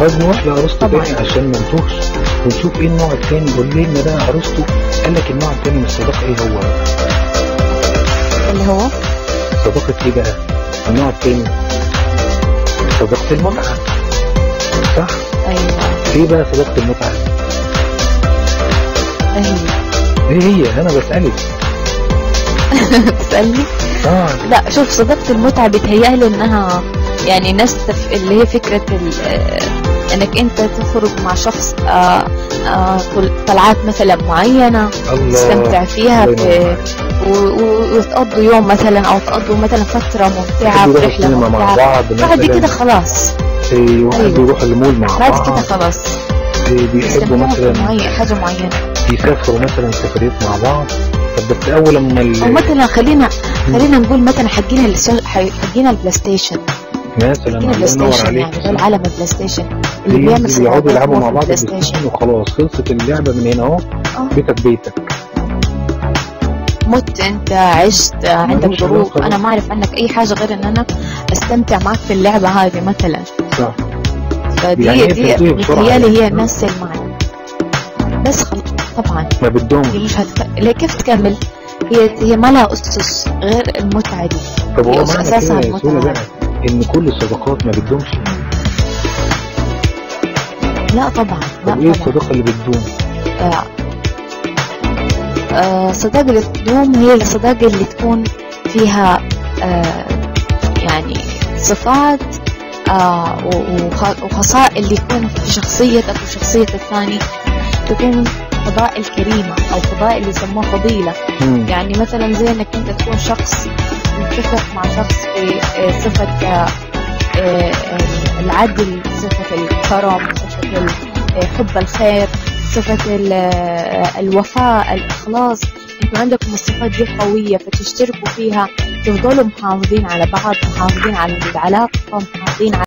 طيب نروح لعروسته طبعاً. تاني عشان ما نتوهش ونشوف ايه النوع التاني قول لنا ده عروسته قال لك النوع التاني من الصداقه ايه هو اللي هو صداقه ايه بقى النوع التاني صداقه المتعه صح ايوه ايه بقى صداقه المتعه ايوه ايه هي انا بسالك تسألني اه لا شوف صداقة المتعة بتهيألي انها يعني نفس تف- اللي هي فكرة ال- آه، انك انت تخرج مع شخص آه، آه، طل- طلعات مثلا معينة الله تستمتع فيها الله في ينور. و- و- وتقضوا يوم مثلا او تقضوا مثلا فترة ممتعة يحبوا في يروحوا رحلة السينما مع ممتعة بعض بعد مثلا كده خلاص إيه، واحد أيوة. يروح المول مع بعد بعض كده خلاص إيه، بيحبوا يستمتعوا مثلا بمعي- حاجة معينة يسافروا مثلا سفريات مع بعض طب بس اول لما ال- او مثلا خلينا خلينا نقول مثلا حقين الس- حقين البلاي ستيشن مثلا حقين الله البلاي ينور ستيشن عليك يعني دول عالم البلاي ستيشن اللي اللي بيعمل ينزل يقعدوا صداقات يلعبوا هو مع في بعض البلاي بلاي ستيشن ستيشن وخلاص خلصت اللعبه من هنا اهو آه. بيتك بيتك مت انت عشت عندك ملوش ظروف علاقة انا بقى. ما اعرف عنك اي حاجه غير ان انا استمتع معك في اللعبه هذه مثلا صح فدي يعني هي دي بتنتهي بسرعة بتهيألي هي يعني. نفس المعنى بس خل... طبعا ما بدهم هي مش هتك... ليه كيف تكمل هي هي ما لها اسس غير المتعه دي طب هو هي معنى أساسها كده يا سولا المتعة. بقى ان كل الصداقات ما بدهمش لا طبعا لا طب ايه طبعا الصداقه اللي بتدوم آه، آه، الصداقة اللي تدوم هي الصداقة اللي تكون فيها آه، يعني صفات آه، و- وخ- وخصائص اللي يكون في شخصيتك وشخصية الثاني تكون فضائل كريمة أو فضائل اللي يسموها فضيلة مم. يعني مثلا زي انك انت تكون شخص متفق مع شخص في آه، صفة آه، آه، العدل صفة الكرم صفة ال- آه، حب الخير صفة ال- آه، الوفاء الإخلاص انتوا عندكم الصفات دي قوية فتشتركوا فيها تفضلوا محافظين على بعض محافظين على العلاقة محافظين على